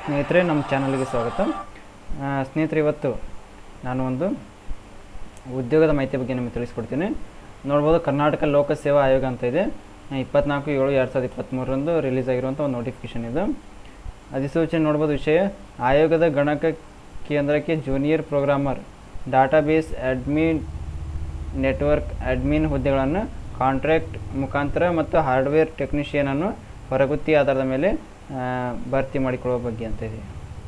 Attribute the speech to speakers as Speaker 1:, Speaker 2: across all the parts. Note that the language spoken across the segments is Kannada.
Speaker 1: ಸ್ನೇಹಿತರೆ ನಮ್ಮ ಚಾನಲ್ಗೆ ಸ್ವಾಗತ ಆ, ಸ್ನೇಹಿತರೆ ಇವತ್ತು ನಾನು ಒಂದು ಉದ್ಯೋಗದ ಮಾಹಿತಿ ಬಗ್ಗೆ ನಿಮಗೆ ತಿಳಿಸ್ಕೊಡ್ತೀನಿ ನೋಡ್ಬೋದು ಕರ್ನಾಟಕ ಲೋಕ ಸೇವಾ ಆಯೋಗ ಅಂತ ಇದೆ ಆ, ಇಪ್ಪತ್ನಾಲ್ಕು ಏಳು ಎರಡು ಸಾವಿರದ ಇಪ್ಪತ್ತ್ಮೂರರಂದು ರಿಲೀಸ್ ಆಗಿರುವಂಥ ಒಂದು ನೋಟಿಫಿಕೇಷನ್ ಇದು ಅಧಿಸೂಚನೆ ನೋಡ್ಬೋದು ವಿಷಯ ಆಯೋಗದ ಗಣಕ ಕೇಂದ್ರಕ್ಕೆ junior programmer database admin network admin ಹುದ್ದೆಗಳನ್ನು ಕಾಂಟ್ರಾಕ್ಟ್ ಮುಖಾಂತರ ಮತ್ತು ಹಾರ್ಡ್ವೇರ್ ಟೆಕ್ನಿಷಿಯನನ್ನು ಹೊರಗುತ್ತಿ ಆಧಾರದ ಮೇಲೆ ಆ, ಭರ್ತಿ ಮಾಡಿಕೊಳ್ಳುವ ಬಗ್ಗೆ ಅಂತ ಇದೆ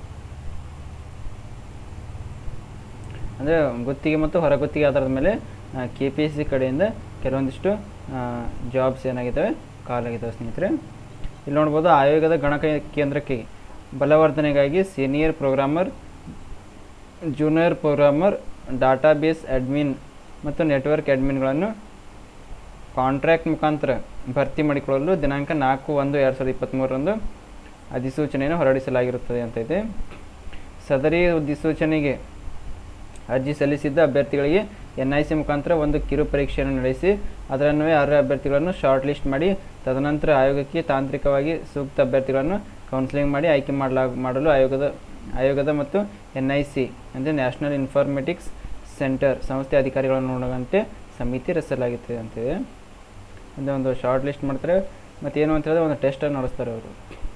Speaker 1: ಅಂದರೆ ಗುತ್ತಿಗೆ ಮತ್ತು ಹೊರಗುತ್ತಿಗೆ ಆಧಾರದ ಮೇಲೆ ಕೆ ಪಿ ಎಸ್ ಸಿ ಕಡೆಯಿಂದ ಕೆಲವೊಂದಿಷ್ಟು ಜಾಬ್ಸ್ ಏನಾಗಿದ್ದಾವೆ ಕಾಲಾಗಿದ್ದಾವೆ ಸ್ನೇಹಿತರೆ ಇಲ್ಲಿ ನೋಡ್ಬೋದು ಆಯೋಗದ ಗಣಕ ಕೇಂದ್ರಕ್ಕೆ ಬಲವರ್ಧನೆಗಾಗಿ senior programmer junior programmer database admin ಮತ್ತು ನೆಟ್ವರ್ಕ್ ಅಡ್ಮಿನ್ಗಳನ್ನು ಕಾಂಟ್ರಾಕ್ಟ್ ಮುಖಾಂತರ ಭರ್ತಿ ಮಾಡಿಕೊಳ್ಳಲು ದಿನಾಂಕ ನಾಲ್ಕು ಒಂದು ಎರಡು ಸಾವಿರದ ಇಪ್ಪತ್ತ್ಮೂರರಂದು ಅಧಿಸೂಚನೆಯನ್ನು ಹೊರಡಿಸಲಾಗಿರುತ್ತದೆ ಅಂತ ಇದೆ ಸದರಿ ಅಧಿಸೂಚನೆಗೆ ಅರ್ಜಿ ಸಲ್ಲಿಸಿದ್ದ ಅಭ್ಯರ್ಥಿಗಳಿಗೆ ಎನ್ ಐ ಸಿ ಮುಖಾಂತರ ಒಂದು ಕಿರು ಪರೀಕ್ಷೆಯನ್ನು ನಡೆಸಿ ಅದರನ್ವಯ ಅರ್ಹ ಅಭ್ಯರ್ಥಿಗಳನ್ನು ಶಾರ್ಟ್ ಲಿಸ್ಟ್ ಮಾಡಿ ತದನಂತರ ಆಯೋಗಕ್ಕೆ ತಾಂತ್ರಿಕವಾಗಿ ಸೂಕ್ತ ಅಭ್ಯರ್ಥಿಗಳನ್ನು ಕೌನ್ಸಿಲಿಂಗ್ ಮಾಡಿ ಆಯ್ಕೆ ಮಾಡಲಾಗ ಮಾಡಲು ಆಯೋಗದ ಆಯೋಗದ ಮತ್ತು ಎನ್ ಐ ಸಿ ಅಂದರೆ ನ್ಯಾಷನಲ್ ಇನ್ಫಾರ್ಮೆಟಿಕ್ಸ್ ಸೆಂಟರ್ ಸಂಸ್ಥೆ ಅಧಿಕಾರಿಗಳನ್ನು ನೋಡುವಂತೆ ಸಮಿತಿ ರಚಿಸಲಾಗುತ್ತದೆ ಅಂತಿದೆ ಅಂದರೆ ಒಂದು ಶಾರ್ಟ್ ಲಿಸ್ಟ್ ಮಾಡ್ತಾರೆ ಮತ್ತು ಏನು ಅಂತ ಹೇಳಿದ್ರೆ ಒಂದು ಟೆಸ್ಟನ್ನು ನಡೆಸ್ತಾರೆ ಅವರು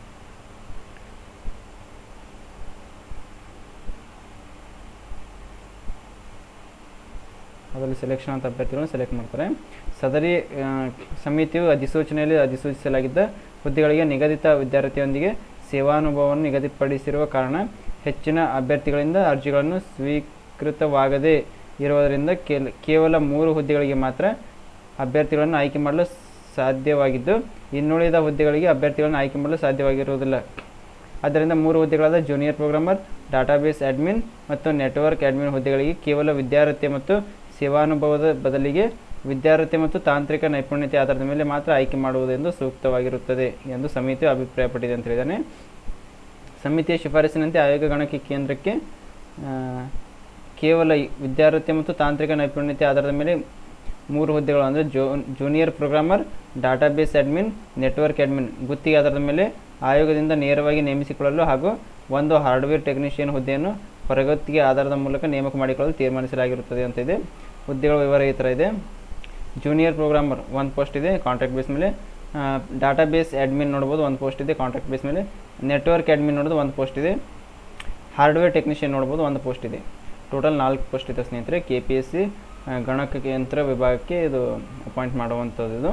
Speaker 1: ಅದರಲ್ಲಿ ಸೆಲೆಕ್ಷನ್ ಅಂತ ಅಭ್ಯರ್ಥಿಗಳನ್ನು ಸೆಲೆಕ್ಟ್ ಮಾಡ್ತಾರೆ ಸದರಿ ಆ, ಸಮಿತಿಯು ಅಧಿಸೂಚನೆಯಲ್ಲಿ ಅಧಿಸೂಚಿಸಲಾಗಿದ್ದ ಹುದ್ದೆಗಳಿಗೆ ನಿಗದಿತ ವಿದ್ಯಾರ್ಥಿಯೊಂದಿಗೆ ಸೇವಾನುಭವವನ್ನು ನಿಗದಿಪಡಿಸಿರುವ ಕಾರಣ ಹೆಚ್ಚಿನ ಅಭ್ಯರ್ಥಿಗಳಿಂದ ಅರ್ಜಿಗಳನ್ನು ಸ್ವೀಕೃತವಾಗದೇ ಇರುವುದರಿಂದ ಕೇಲ್- ಕೇವಲ ಮೂರು ಹುದ್ದೆಗಳಿಗೆ ಮಾತ್ರ ಅಭ್ಯರ್ಥಿಗಳನ್ನು ಆಯ್ಕೆ ಮಾಡಲು ಸಾಧ್ಯವಾಗಿದ್ದು ಇನ್ನುಳಿದ ಹುದ್ದೆಗಳಿಗೆ ಅಭ್ಯರ್ಥಿಗಳನ್ನು ಆಯ್ಕೆ ಮಾಡಲು ಸಾಧ್ಯವಾಗಿರುವುದಿಲ್ಲ ಆದ್ದರಿಂದ ಮೂರು ಹುದ್ದೆಗಳಾದ ಜೂನಿಯರ್ ಪ್ರೋಗ್ರಾಮರ್ ಡಾಟಾಬೇಸ್ ಅಡ್ಮಿನ್ ಮತ್ತು ನೆಟ್ವರ್ಕ್ ಅಡ್ಮಿನ್ ಹುದ್ದೆಗಳಿಗೆ ಕೇವಲ ವಿದ್ಯಾರ್ಥಿ ಮತ್ತು ಸೇವಾನುಭವದ ಬದಲಿಗೆ ವಿದ್ಯಾರ್ಥಿ ಮತ್ತು ತಾಂತ್ರಿಕ ನೈಪುಣ್ಯತೆ ಆಧಾರದ ಮೇಲೆ ಮಾತ್ರ ಆಯ್ಕೆ ಮಾಡುವುದೆಂದು ಸೂಕ್ತವಾಗಿರುತ್ತದೆ ಎಂದು ಸಮಿತಿಯು ಅಭಿಪ್ರಾಯಪಟ್ಟಿದೆ ಅಂತ ಹೇಳಿದ್ದಾನೆ ಸಮಿತಿಯ ಶಿಫಾರಸಿನಂತೆ ಆಯೋಗ ಗಣಕ ಕೇಂದ್ರಕ್ಕೆ ಆ, ಕೇವಲ ಈ ವಿದ್ಯಾರ್ಥಿ ಮತ್ತು ತಾಂತ್ರಿಕ ನೈಪುಣ್ಯತೆ ಆಧಾರದ ಮೇಲೆ ಮೂರು ಹುದ್ದೆಗಳು ಅಂದರೆ ಜೋ junior programmer database admin network admin ಗುತ್ತಿಗೆ ಆಧಾರದ ಮೇಲೆ ಆಯೋಗದಿಂದ ನೇರವಾಗಿ ನೇಮಿಸಿಕೊಳ್ಳಲು ಹಾಗೂ ಒಂದು ಹಾರ್ಡ್ವೇರ್ ಟೆಕ್ನಿಷಿಯನ್ ಹುದ್ದೆಯನ್ನು ಹೊರಗುತ್ತಿಗೆ ಆಧಾರದ ಮೂಲಕ ನೇಮಕ ಮಾಡಿಕೊಳ್ಳಲು ತೀರ್ಮಾನಿಸಲಾಗಿರುತ್ತದೆ ಅಂತ ಇದೆ ಹುದ್ದೆಗಳ ವಿವರ ಈ ಥರ ಇದೆ ಜೂನಿಯರ್ ಪ್ರೋಗ್ರಾಮರ್ ಒಂದು ಪೋಸ್ಟ್ ಇದೆ ಕಾಂಟ್ರಾಕ್ಟ್ ಬೇಸ್ ಮೇಲೆ ಡಾಟಾಬೇಸ್ ಅಡ್ಮಿನ್ ನೋಡ್ಬೋದು ಒಂದು ಪೋಸ್ಟ್ ಇದೆ ಕಾಂಟ್ರಾಕ್ಟ್ ಬೇಸ್ ಮೇಲೆ ನೆಟ್ವರ್ಕ್ ಅಡ್ಮಿನ್ ನೋಡೋದು ಒಂದು ಪೋಸ್ಟ್ ಇದೆ ಹಾರ್ಡ್ವೇರ್ ಟೆಕ್ನಿಷಿಯನ್ ನೋಡ್ಬೋದು ಒಂದು ಪೋಸ್ಟ್ ಇದೆ ಟೋಟಲ್ ನಾಲ್ಕು ಪೋಸ್ಟ್ ಇದೆ ಸ್ನೇಹಿತರೆ ಕೆ ಪಿ ಎಸ್ ಸಿ ಗಣಕಯಂತ್ರ ವಿಭಾಗಕ್ಕೆ ಇದು ಅಪಾಯಿಂಟ್ ಮಾಡುವಂಥದ್ದು ಇದು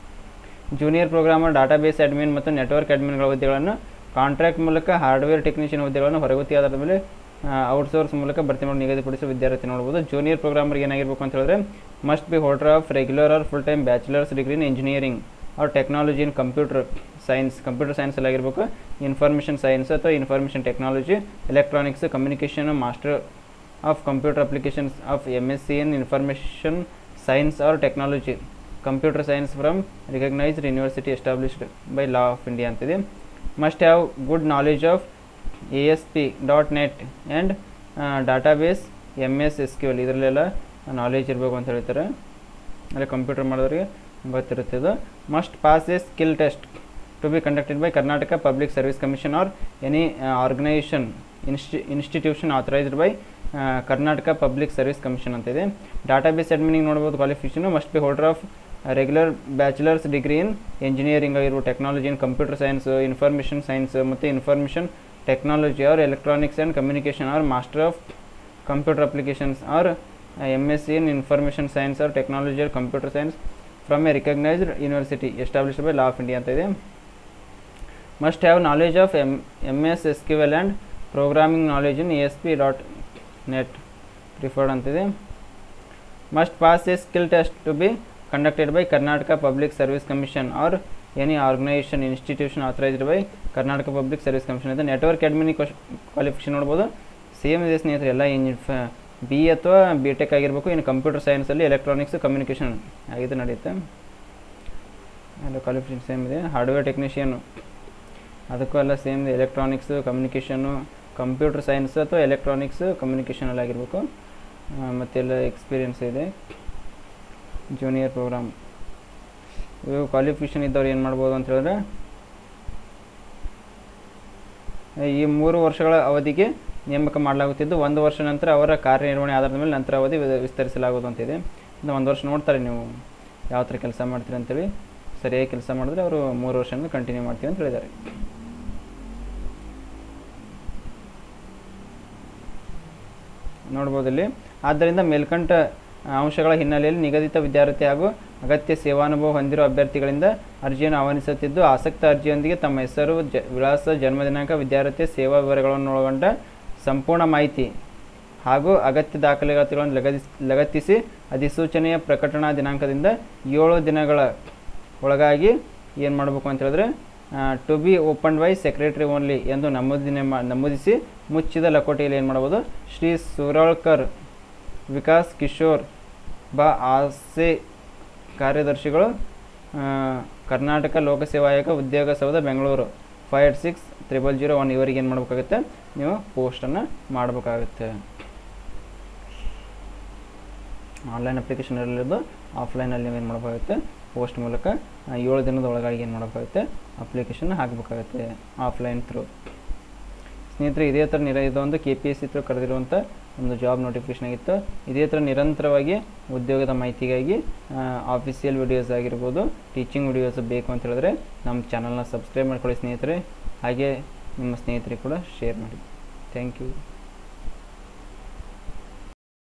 Speaker 1: ಜೂನಿಯರ್ ಪ್ರೋಗ್ರಾಮರ್ ಡಾಟಾಬೇಸ್ ಅಡ್ಮಿನ್ ಮತ್ತು ನೆಟ್ವರ್ಕ್ ಅಡ್ಮಿನ್ಗಳ ಹುದ್ದೆಗಳನ್ನು ಕಾಂಟ್ರಾಕ್ಟ್ ಮೂಲಕ ಹಾರ್ಡ್ವೇರ್ ಟೆಕ್ನಿಷಿಯನ್ ಹುದ್ದೆಗಳನ್ನು ಹೊರಗುತ್ತಿ ಆಧಾರದ ಮೇಲೆ ಔಟ್ಸೋರ್ಸ್ ಮೂಲಕ ಭರ್ತಿ ಮಾಡಿ ನಿಗದಿಪಡಿಸುವ ವಿದ್ಯಾರ್ಥಿ ನೋಡ್ಬೋದು ಜೂನಿಯರ್ ಪ್ರೋಗ್ರಾಮರ್ಗೆ ಏನಾಗಿರಬೇಕು ಅಂತ ಹೇಳಿದ್ರೆ must be holder of regular or full time bachelors degree in engineering or technology in computer science computer ಸೈನ್ಸಲ್ಲಿ ಆಗಿರಬೇಕು ಇನ್ಫಾರ್ಮೇಷನ್ ಸೈನ್ಸ್ ಅಥವಾ information technology electronics communication master of computer applications of M S C in information science or technology computer science from recognised university established by law of India ಅಂತಿದೆ must have good knowledge of A S P dot net and database M S S Q L ಇದರಲ್ಲೆಲ್ಲ ನಾಲೆಜ್ ಇರಬೇಕು ಅಂತ ಹೇಳ್ತಾರೆ ಅಲ್ಲಿ ಕಂಪ್ಯೂಟರ್ ಮಾಡೋರಿಗೆ ಗೊತ್ತಿರುತ್ತೆ ಇದು must pass a skill test to be conducted by Karnataka public service commission or any organisation insti institution authorised by Karnataka public service commission ಅಂತ ಇದೆ ಡಾಟಾಬೇಸ್ ಅಡ್ಮಿನಿಂಗ್ ನೋಡ್ಬೋದು qualification must be holder of regular bachelors degree in engineering ಆಗಿರುವ technology in computer science information science ಮತ್ತು information technology or electronics and communication or master of computer applications R M S C in information science or technology or computer science from a recognised university established by law of India ಅಂತ ಇದೆ must have knowledge of M M S S Q L and programming knowledge in S P dot net preferred ಅಂತಿದೆ must pass a skill test to be conducted by Karnataka public service commission or any organisation institution authorised by Karnataka public service commission ಇದೆ ನೆಟ್ವರ್ಕ್ ಅಡ್ಮಿನಿ ಕ್ವಾಲಿಫಿಕೇಷನ್ ನೋಡ್ಬೋದು ಸೇಮ್ ಇದೆ ಸ್ನೇಹಿತರೆ ಎಲ್ಲ ಇಂಜಿ ಬಿ ಅಥವಾ ಬಿ ಟೆಕ್ ಆಗಿರಬೇಕು ಇನ್ನು ಕಂಪ್ಯೂಟರ್ ಸೈನ್ಸಲ್ಲಿ ಎಲೆಕ್ಟ್ರಾನಿಕ್ಸ್ ಕಮ್ಯುನಿಕೇಷನ್ ಆಗಿದ್ದು ನಡೆಯುತ್ತೆ ಎಲ್ಲ ಕ್ವಾಲಿಫಿಕೇಷನ್ ಸೇಮ್ ಇದೆ ಹಾರ್ಡ್ವೇರ್ ಟೆಕ್ನಿಷಿಯನು ಅದಕ್ಕೂ ಎಲ್ಲ ಸೇಮ್ ಇದೆ ಎಲೆಕ್ಟ್ರಾನಿಕ್ಸು ಕಮ್ಯುನಿಕೇಷನು ಕಂಪ್ಯೂಟರ್ ಸೈನ್ಸ್ ಅಥವಾ ಎಲೆಕ್ಟ್ರಾನಿಕ್ಸ್ ಕಮ್ಯುನಿಕೇಷನಲ್ಲಿ ಆಗಿರಬೇಕು ಮತ್ತೆಲ್ಲ ಎಕ್ಸ್ಪೀರಿಯನ್ಸ್ ಇದೆ ಜೂನಿಯರ್ ಪ್ರೋಗ್ರಾಮ್ ಇವು ಕ್ವಾಲಿಫಿಕೇಷನ್ ಇದ್ದವ್ರು ಏನು ಮಾಡ್ಬೋದು ಅಂತ ಹೇಳಿದ್ರೆ ಈ ಮೂರು ವರ್ಷಗಳ ಅವಧಿಗೆ ನೇಮಕ ಮಾಡಲಾಗುತ್ತಿದ್ದು ಒಂದು ವರ್ಷ ನಂತರ ಅವರ ಕಾರ್ಯನಿರ್ವಹಣೆ ಆಧಾರದ ಮೇಲೆ ನಂತರ ಅವಧಿ ವಿ- ವಿಸ್ತರಿಸಲಾಗುವುದು ಅಂತಿದೆ ಇನ್ನು ಒಂದು ವರ್ಷ ನೋಡ್ತಾರೆ ನೀವು ಯಾವ ಥರ ಕೆಲಸ ಮಾಡ್ತೀರಿ ಅಂತೇಳಿ ಸರಿಯಾಗಿ ಕೆಲಸ ಮಾಡಿದ್ರೆ ಅವರು ಮೂರು ವರ್ಷದಿಂದ ಕಂಟಿನ್ಯೂ ಮಾಡ್ತೀವಿ ಅಂತ ಹೇಳಿದ್ದಾರೆ ನೋಡ್ಬೋದು ಇಲ್ಲಿ ಆದ್ದರಿಂದ ಮೇಲ್ಕಂಠ ಅಂಶಗಳ ಹಿನ್ನೆಲೆಯಲ್ಲಿ ನಿಗದಿತ ವಿದ್ಯಾರ್ಥಿ ಹಾಗೂ ಅಗತ್ಯ ಸೇವಾನುಭವ ಹೊಂದಿರುವ ಅಭ್ಯರ್ಥಿಗಳಿಂದ ಅರ್ಜಿಯನ್ನು ಆಹ್ವಾನಿಸುತ್ತಿದ್ದು ಆಸಕ್ತ ಅರ್ಜಿಯೊಂದಿಗೆ ತಮ್ಮ ಹೆಸರು ಜ ವಿಳಾಸ ಜನ್ಮ ದಿನಾಂಕ ವಿದ್ಯಾರ್ಥಿಯ ಸೇವಾ ವಿವರಗಳನ್ನು ಒಳಗೊಂಡ ಸಂಪೂರ್ಣ ಮಾಹಿತಿ ಹಾಗೂ ಅಗತ್ಯ ದಾಖಲಾತಿಗಳನ್ನು ಲಗದಿಸ್ ಲಗತ್ತಿಸಿ ಅಧಿಸೂಚನೆಯ ಪ್ರಕಟಣಾ ದಿನಾಂಕದಿಂದ ಏಳು ದಿನಗಳ ಒಳಗಾಗಿ ಏನು ಮಾಡಬೇಕು ಅಂತ ಹೇಳಿದ್ರೆ to be open by secretary only ಎಂದು ನಮೂದಿನ ಮಾ ನಮೂದಿಸಿ ಮುಚ್ಚಿದ ಲಕೋಟೆಯಲ್ಲಿ ಏನು ಮಾಡ್ಬೋದು ಶ್ರೀ ಸುರಳ್ಕರ್ ವಿಕಾಸ್ ಕಿಶೋರ್ ಬ ಆಸೆ ಕಾರ್ಯದರ್ಶಿಗಳು ಆ, ಕರ್ನಾಟಕ ಲೋಕಸೇವಾ ಆಯೋಗ Udyoga Soudha Bengaluru five eight six triple zero one ಇವರಿಗೆ ಏನು ಮಾಡಬೇಕಾಗುತ್ತೆ ನೀವು ಪೋಸ್ಟನ್ನು ಮಾಡಬೇಕಾಗುತ್ತೆ ಆನ್ಲೈನ್ ಅಪ್ಲಿಕೇಶನ್ ಇರಲಿದ್ದು ಆಫ್ಲೈನಲ್ಲಿ ನೀವು ಏನು ಮಾಡಬೇಕಾಗುತ್ತೆ ಪೋಸ್ಟ್ ಮೂಲಕ ಆ, ಏಳು ದಿನದ ಒಳಗಾಗಿ ಏನು ಮಾಡಬೇಕಾಗುತ್ತೆ ಅಪ್ಲಿಕೇಶನ್ ಹಾಕಬೇಕಾಗುತ್ತೆ ಆಫ್ಲೈನ್ ಥ್ರೂ ಸ್ನೇಹಿತರೆ ಇದೇ ಥರ ನಿರ ಇದೊಂದು K P S C through ಕರೆದಿರುವಂಥ ಒಂದು ಜಾಬ್ ನೋಟಿಫಿಕೇಶನ್ ಆಗಿತ್ತು ಇದೇ ಥರ ನಿರಂತರವಾಗಿ ಉದ್ಯೋಗದ ಮಾಹಿತಿಗಾಗಿ ಆಫಿಷಿಯಲ್ ವಿಡಿಯೋಸ್ ಆಗಿರ್ಬೋದು ಟೀಚಿಂಗ್ ವಿಡಿಯೋಸ್ ಬೇಕು ಅಂತ ಹೇಳಿದ್ರೆ ನಮ್ಮ ಚಾನಲ್ನ ಸಬ್ಸ್ಕ್ರೈಬ್ ಮಾಡ್ಕೊಳ್ಳಿ ಸ್ನೇಹಿತರೆ ಹಾಗೆ ನಿಮ್ಮ ಸ್ನೇಹಿತರಿಗೆ ಕೂಡ ಶೇರ್ ಮಾಡಿ ಥ್ಯಾಂಕ್ ಯು